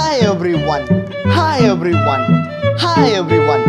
hi everyone hi everyone hi everyone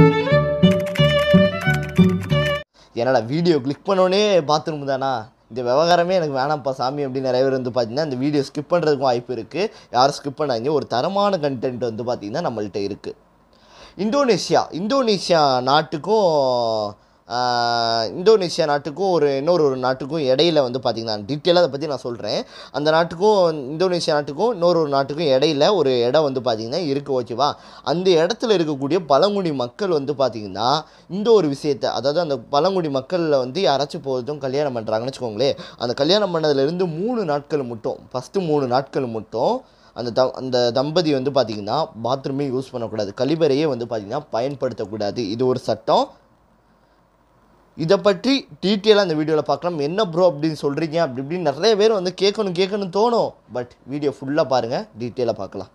என்னடா video click பண்ணோடனே bathroom தானா இந்த விவகாரமே எனக்கு வேணாம்ப்பா சாமி அப்படின்னு நிறைய பேர் வந்து பார்த்தீங்கன்னா இந்த வீடியோ ஸ்கிப் பண்ணுறதுக்கும் வாய்ப்பு இருக்குது யாரும் ஸ்கிப் பண்ணாங்க ஒரு தரமான கண்டென்ட் வந்து பார்த்திங்கன்னா நம்மள்ட்ட இருக்குது இந்தோனேஷியா இந்தோனேஷியா நாட்டுக்கும் ஆஹ், இந்தோனேஷியா நாட்டுக்கும் ஒரு இன்னொரு ஒரு நாட்டுக்கும் இடையில வந்து பார்த்திங்கன்னா டீட்டெயிலாக அதை பற்றி நான் சொல்கிறேன் அந்த நாட்டுக்கும் இந்தோனேஷியா நாட்டுக்கும் இன்னொரு ஒரு நாட்டுக்கும் இடையில ஒரு இடம் வந்து பார்த்திங்கன்னா இருக்குது ஓகேவா அந்த இடத்துல இருக்கக்கூடிய பழங்குடி மக்கள் வந்து பார்த்திங்கன்னா இந்த ஒரு விஷயத்தை அதாவது அந்த பழங்குடி மக்களில் வந்து யாராச்சும் போதும் கல்யாணம் பண்ணுறாங்கன்னு வச்சுக்கோங்களேன் அந்த கல்யாணம் பண்ணதுலேருந்து மூணு நாட்கள் மட்டும் ஃபஸ்ட்டு மூணு நாட்கள் மட்டும் அந்த த அந்த தம்பதி வந்து பார்த்திங்கன்னா பாத்ரூமே யூஸ் பண்ணக்கூடாது கழிவறையே வந்து பார்த்திங்கன்னா பயன்படுத்தக்கூடாது இது ஒரு சட்டம் இதை பற்றி டீட்டெயிலாக அந்த வீடியோவில் பார்க்கலாம் என்ன ப்ரோ அப்படின்னு சொல்கிறீங்க அப்படி இப்படின்னு நிறைய பேர் வந்து கேட்கணும் கேட்கணும் தோணும் பட் வீடியோ ஃபுல்லாக பாருங்கள் டீட்டெயிலாக பார்க்கலாம்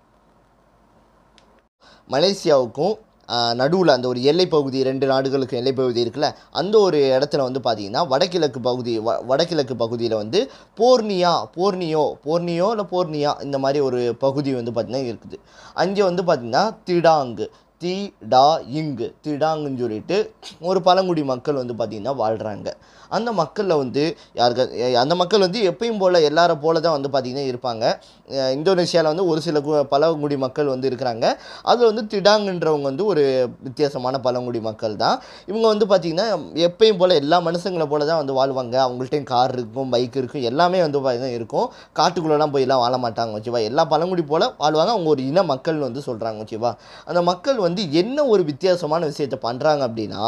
மலேசியாவுக்கும் நடுவில் அந்த ஒரு எல்லை பகுதி ரெண்டு நாடுகளுக்கும் எல்லை பகுதி இருக்குல்ல அந்த ஒரு இடத்துல வந்து பார்த்தீங்கன்னா வடகிழக்கு பகுதி வ வடகிழக்கு பகுதியில் வந்து போர்னியா போர்னியோ போர்னியோ இல்லை போர்னியா இந்த மாதிரி ஒரு பகுதி வந்து பார்த்திங்கன்னா இருக்குது அங்கே வந்து பார்த்திங்கன்னா திடாங்கு தி டா இங்கு திடாங்குன்னு சொல்லிட்டு ஒரு பழங்குடி மக்கள் வந்து பார்த்திங்கன்னா வாழ்கிறாங்க அந்த மக்களில் வந்து யாருக்கு எ- அந்த மக்கள் வந்து எப்பயும் போல் எல்லார போல தான் வந்து பார்த்திங்கன்னா இருப்பாங்க அஹ் இந்தோனேஷியாவில் வந்து ஒரு சில கு- பழங்குடி மக்கள் வந்து இருக்கிறாங்க அதில் வந்து திடாங்குன்றவங்க வந்து ஒரு வித்தியாசமான பழங்குடி மக்கள் தான் இவங்க வந்து பார்த்திங்கன்னா எப்பயும் போல் எல்லா மனுஷங்களை போல தான் வந்து வாழ்வாங்க அவங்கள்ட்டையும் கார் இருக்கும் பைக் இருக்கும் எல்லாமே வந்து பார்த்திங்கன்னா இருக்கும் காட்டுக்குள்ளெல்லாம் போயெல்லாம் வாழ மாட்டாங்க ஓகேவா எல்லா பழங்குடி போல் வாழ்வாங்க அவங்க ஒரு இன மக்கள்னு வந்து சொல்கிறாங்க ஓகேவா அந்த மக்கள் வந்து என்ன ஒரு வித்தியாசமான விஷயத்தை பண்ணுறாங்க அப்படின்னா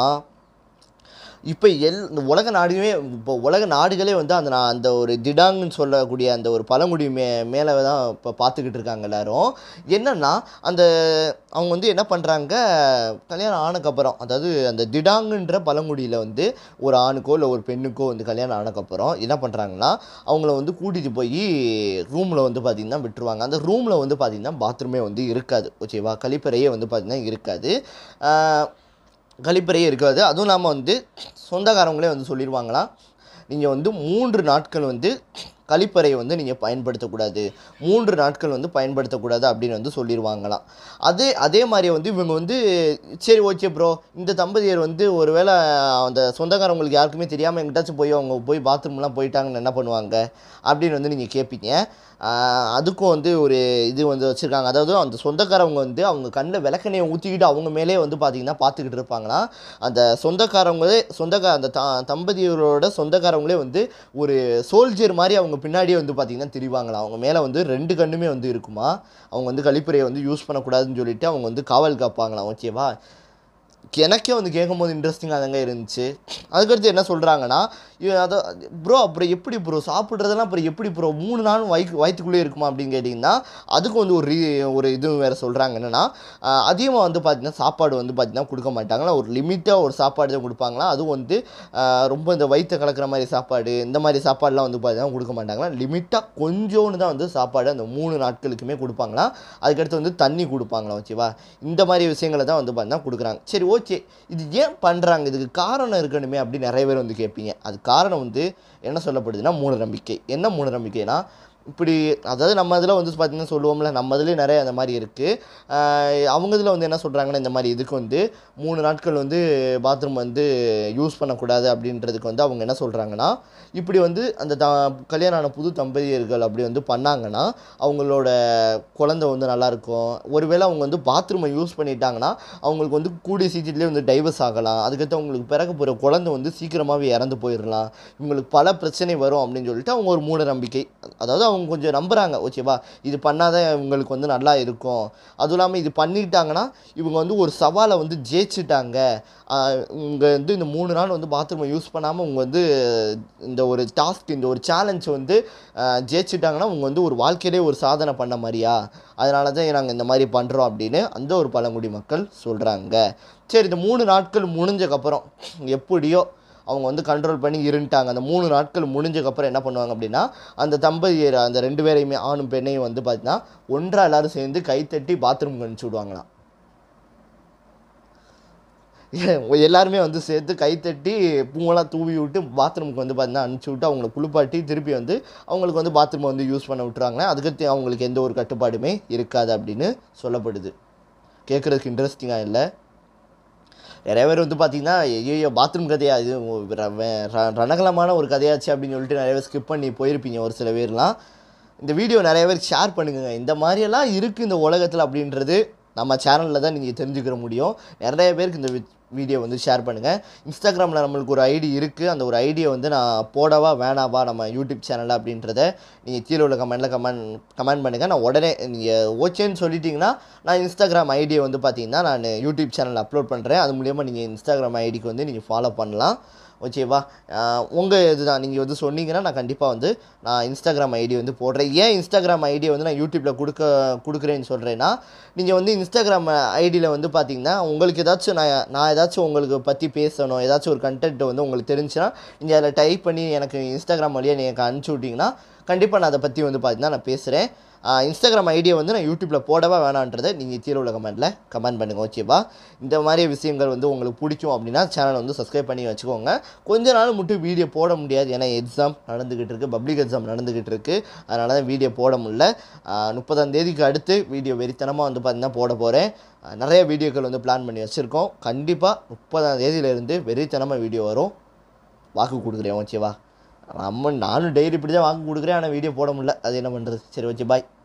இப்போ எல் இந்த உலக நாடுமே இப்போ உலக நாடுகளே வந்து அந்த நா- அந்த ஒரு திடாங்குன்னு சொல்லக்கூடிய அந்த ஒரு பழங்குடி மே மேலே தான் இப்போ பார்த்துக்கிட்டு இருக்காங்க எல்லாரும் என்னன்னா அந்த அவங்க வந்து என்ன பண்ணுறாங்க கல்யாணம் ஆனக்கப்புறம் அதாவது அந்த திடாங்குன்ற பழங்குடியில் வந்து ஒரு ஆணுக்கோ இல்லை ஒரு பெண்ணுக்கோ வந்து கல்யாணம் ஆனக்கப்புறம் என்ன பண்ணுறாங்கன்னா அவங்கள வந்து கூட்டிகிட்டு போய் ரூமில் வந்து பார்த்திங்கன்னா விட்டுருவாங்க அந்த ரூமில் வந்து பார்த்திங்கன்னா பாத்ரூமே வந்து இருக்காது ஓகேவா கழிப்பறையே வந்து பார்த்திங்கன்னா இருக்காது ஆஹ் கழிப்பறையே இருக்காது அதுவும் இல்லாமல் வந்து சொந்தக்காரங்களே வந்து சொல்லிடுவாங்களாம் நீங்கள் வந்து மூன்று நாட்கள் வந்து கழிப்பறையை வந்து நீங்கள் பயன்படுத்தக்கூடாது மூன்று நாட்கள் வந்து பயன்படுத்தக்கூடாது அப்படின்னு வந்து சொல்லிடுவாங்களாம் அதே அதே மாதிரி வந்து இவங்க வந்து சரி ஓகே ப்ரோ இந்த தம்பதியர் வந்து ஒருவேளை அந்த சொந்தக்காரங்களுக்கு யாருக்குமே தெரியாமல் எங்கிட்டாச்சும் போய் அவங்க போய் பாத்ரூம்லாம் போயிட்டாங்கன்னு என்ன பண்ணுவாங்க அப்படின்னு வந்து நீங்கள் கேட்பீங்க ஆஹ் அதுக்கும் வந்து ஒரு இது வந்து வச்சுருக்காங்க அதாவது அந்த சொந்தக்காரவங்க வந்து அவங்க கண்ணில் விளக்கெண்ணையை ஊற்றிக்கிட்டு அவங்க மேலே வந்து பார்த்திங்கன்னா பார்த்துக்கிட்டு இருப்பாங்களாம் அந்த சொந்தக்காரவங்களே சொந்தக்கா அந்த த தம்பதியரோட சொந்தக்காரவங்களே வந்து ஒரு சோல்ஜர் மாதிரி அவங்க பின்னாடியே வந்து பார்த்திங்கன்னா திரிவாங்களாம் அவங்க மேலே வந்து ரெண்டு கண்ணுமே வந்து இருக்குமா அவங்க வந்து கழிப்பறையை வந்து யூஸ் பண்ணக்கூடாதுன்னு சொல்லிட்டு அவங்க வந்து காவல் காப்பாங்களாம் ஓகேவா எனக்கே வந்து கேட்கும்போது இன்ட்ரெஸ்டிங்காக தாங்க இருந்துச்சு அதுக்கடுத்து என்ன சொல்கிறாங்கன்னா அதை ப்ரோ அப்புறம் எப்படி ப்ரோ சாப்பிட்றதெல்லாம் அப்புறம் எப்படி ப்ரோ மூணு நாளும் வயிற்று வயிற்றுக்குள்ளே இருக்குமா அப்படின்னு கேட்டிங்கன்னா அதுக்கு வந்து ஒரு ரீ ஒரு இது வேறு சொல்கிறாங்க என்னென்னா அதிகமாக வந்து பார்த்திங்கன்னா சாப்பாடு வந்து பார்த்திங்கன்னா கொடுக்க மாட்டாங்களா ஒரு லிமிட்டாக ஒரு சாப்பாடு தான் கொடுப்பாங்களா அதுவும் வந்து ஆஹ், ரொம்ப இந்த வயிற்றை கலக்கிற மாதிரி சாப்பாடு இந்த மாதிரி சாப்பாடுலாம் வந்து பார்த்திங்கன்னா கொடுக்க மாட்டாங்களா லிமிட்டாக கொஞ்சோன்னு தான் வந்து சாப்பாடு அந்த மூணு நாட்களுக்குமே கொடுப்பாங்களா அதுக்கடுத்து வந்து தண்ணி கொடுப்பாங்களா ஓகேவா இந்த மாதிரி விஷயங்களை தான் வந்து பார்த்தீங்கன்னா கொடுக்குறாங்க சரி ஓகே இது ஏன் பண்ணுறாங்க இதுக்கு காரணம் இருக்கணுமே அப்படின்னு நிறைய பேர் வந்து கேட்பீங்க அது காரணம் வந்து என்ன சொல்லப்படுதுன்னா மூடநம்பிக்கை என்ன மூடநம்பிக்கைனா இப்படி அதாவது நம்ம இதில் வந்து பார்த்திங்கன்னா சொல்லுவோம்ல நம்ம இதுலேயும் நிறைய அந்த மாதிரி இருக்குது அவங்க இதில் வந்து என்ன சொல்கிறாங்கன்னா இந்த மாதிரி இதுக்கு வந்து மூணு நாட்கள் வந்து பாத்ரூம் வந்து யூஸ் பண்ணக்கூடாது அப்படின்றதுக்கு வந்து அவங்க என்ன சொல்கிறாங்கன்னா இப்படி வந்து அந்த த கல்யாணம் ஆன புது தம்பதியர்கள் அப்படி வந்து பண்ணாங்கன்னா அவங்களோட குழந்தை வந்து நல்லாயிருக்கும் ஒருவேளை அவங்க வந்து பாத்ரூமை யூஸ் பண்ணிட்டாங்கன்னா அவங்களுக்கு வந்து கூடிய சீக்கிரத்துலேயே வந்து டைவர்ஸ் ஆகலாம் அதுக்கடுத்து அவங்களுக்கு பிறக்க போகிற குழந்தை வந்து சீக்கிரமாகவே இறந்து போயிடலாம் இவங்களுக்கு பல பிரச்சனை வரும் அப்படின்னு சொல்லிட்டு அவங்க ஒரு மூட நம்பிக்கை அதாவது அவங்க கொஞ்சம் நம்புகிறாங்க ஓகேவா இது பண்ணாதான் இவங்களுக்கு வந்து நல்லா இருக்கும் அதுவும் இல்லாமல் இது பண்ணிட்டாங்கன்னா இவங்க வந்து ஒரு சவாலை வந்து ஜெயிச்சிட்டாங்க இவங்க வந்து இந்த மூணு நாள் வந்து பாத்ரூமை யூஸ் பண்ணாமல் இவங்க வந்து இந்த ஒரு டாஸ்க் இந்த ஒரு சேலஞ்ச் வந்து ஆஹ், ஜெயிச்சிட்டாங்கன்னா அவங்க வந்து ஒரு வாழ்க்கையிலே ஒரு சாதனை பண்ண மாதிரியா அதனால தான் நாங்கள் இந்த மாதிரி பண்ணுறோம் அப்படின்னு அந்த ஒரு பழங்குடி மக்கள் சொல்கிறாங்க சரி இந்த மூணு நாட்கள் முடிஞ்சக்கப்புறம் எப்படியோ அவங்க வந்து கண்ட்ரோல் பண்ணி இருந்துட்டாங்க அந்த மூணு நாட்கள் முடிஞ்சக்கப்புறம் என்ன பண்ணுவாங்க அப்படின்னா அந்த தம்பதியர் அந்த ரெண்டு பேரையுமே ஆணும் பெண்ணையும் வந்து பார்த்தீங்கன்னா ஒன்றா எல்லாரும் சேர்ந்து கைத்தட்டி பாத்ரூம் அனுப்பிச்சி விடுவாங்களாம் எல்லாருமே வந்து சேர்த்து கைத்தட்டி பூவெல்லாம் தூவி விட்டு பாத்ரூமுக்கு வந்து பார்த்தீங்கன்னா அனுப்பிச்சி விட்டு அவங்களை குளிப்பாட்டி திருப்பி வந்து அவங்களுக்கு வந்து பாத்ரூமை வந்து யூஸ் பண்ண விட்டுறாங்க அதுக்கடுத்து அவங்களுக்கு எந்த ஒரு கட்டுப்பாடுமே இருக்காது அப்படின்னு சொல்லப்படுது கேட்குறதுக்கு இன்ட்ரெஸ்டிங்காக இல்லை நிறைய பேர் வந்து பார்த்தீங்கன்னா ஐயோ பாத்ரூம் கதையா இது ர- வே- ர- ரணகலமான ஒரு கதையாச்சு அப்படின்னு சொல்லிட்டு நிறைய பேர் ஸ்கிப் பண்ணி போயிருப்பீங்க ஒரு சில பேர்லாம் இந்த வீடியோ நிறைய பேருக்கு ஷேர் பண்ணுங்க இந்த மாதிரியெல்லாம் இருக்குது இந்த உலகத்தில் அப்படின்றது நம்ம சேனலில் தான் நீங்கள் தெரிஞ்சுக்கிற முடியும் நிறைய பேருக்கு இந்த வீடியோ வந்து ஷேர் பண்ணுங்கள் இன்ஸ்டாகிராமில் நம்மளுக்கு ஒரு ஐடி இருக்குது அந்த ஒரு ஐடியை வந்து நான் போடவா வேணாவா நம்ம யூடியூப் சேனலில் அப்படின்றத நீங்கள் கீழே உள்ள கமெண்ட்டில் கமெண்ட் கமெண்ட் பண்ணுங்கள் நான் உடனே நீங்கள் ஓகேன்னு சொல்லிட்டீங்கன்னா நான் இன்ஸ்டாகிராம் ஐடியை வந்து பார்த்தீங்கன்னா நான் யூடியூப் சேனலில் அப்லோட் பண்ணுறேன் அது மூலியமாக நீங்கள் இன்ஸ்டாகிராம் ஐடிக்கு வந்து நீங்கள் ஃபாலோ பண்ணலாம் ஓகேவா உங்கள் இதுதான் நீங்கள் வந்து சொன்னீங்கன்னா நான் கண்டிப்பாக வந்து நான் இன்ஸ்டாகிராம் ஐடி வந்து போடுறேன் ஏன் இன்ஸ்டாகிராம் ஐடியை வந்து நான் யூடியூப்பில் கொடுக்க கொடுக்குறேன்னு சொல்கிறேன்னா நீங்கள் வந்து இன்ஸ்டாகிராம் ஐடியில் வந்து பார்த்தீங்கன்னா உங்களுக்கு ஏதாச்சும் நான் நான் ஏதாச்சும் உங்களுக்கு பற்றி பேசணும் ஏதாச்சும் ஒரு கண்டென்ட் வந்து உங்களுக்கு தெரிஞ்சுன்னா நீங்கள் அதில் டைப் பண்ணி எனக்கு இன்ஸ்டாகிராம் வழியாக நீங்கள் எனக்கு அனுப்பிச்சி விட்டிங்கன்னா கண்டிப்பாக நான் அதை பற்றி வந்து பார்த்தீங்கன்னா நான் பேசுகிறேன் இன்ஸ்டாகிராம் ஐடியை வந்து நான் யூடியூப்பில் போடவா வேணான்றதை நீங்கள் கீழே உள்ள கமெண்ட்டில் கமெண்ட் பண்ணுங்கள் ஓகேவா இந்த மாதிரி விஷயங்கள் வந்து உங்களுக்கு பிடிக்கும் அப்படின்னா சேனலை வந்து சப்ஸ்கிரைப் பண்ணி வச்சுக்கோங்க கொஞ்ச நாள் மட்டும் வீடியோ போட முடியாது ஏன்னா எக்ஸாம் நடந்துக்கிட்டு இருக்குது பப்ளிக் எக்ஸாம் நடந்துக்கிட்டு இருக்குது அதனால தான் வீடியோ போட முடியல முப்பதாம் தேதிக்கு அடுத்து வீடியோ வெறித்தனமாக வந்து பார்த்தீங்கன்னா போட போகிறேன் நிறைய வீடியோக்கள் வந்து பிளான் பண்ணி வச்சுருக்கோம் கண்டிப்பாக முப்பதாம் தேதியிலேருந்து வெறித்தனமாக வீடியோ வரும் வாக்கு கொடுக்குறேன் ஓகேவா நம்ம நானும் டெய்லி இப்படி தான் வாக்கு கொடுக்குறேன் ஆனால் வீடியோ போட முடியல அது என்ன பண்ணுறது சரி ஓகே பாய்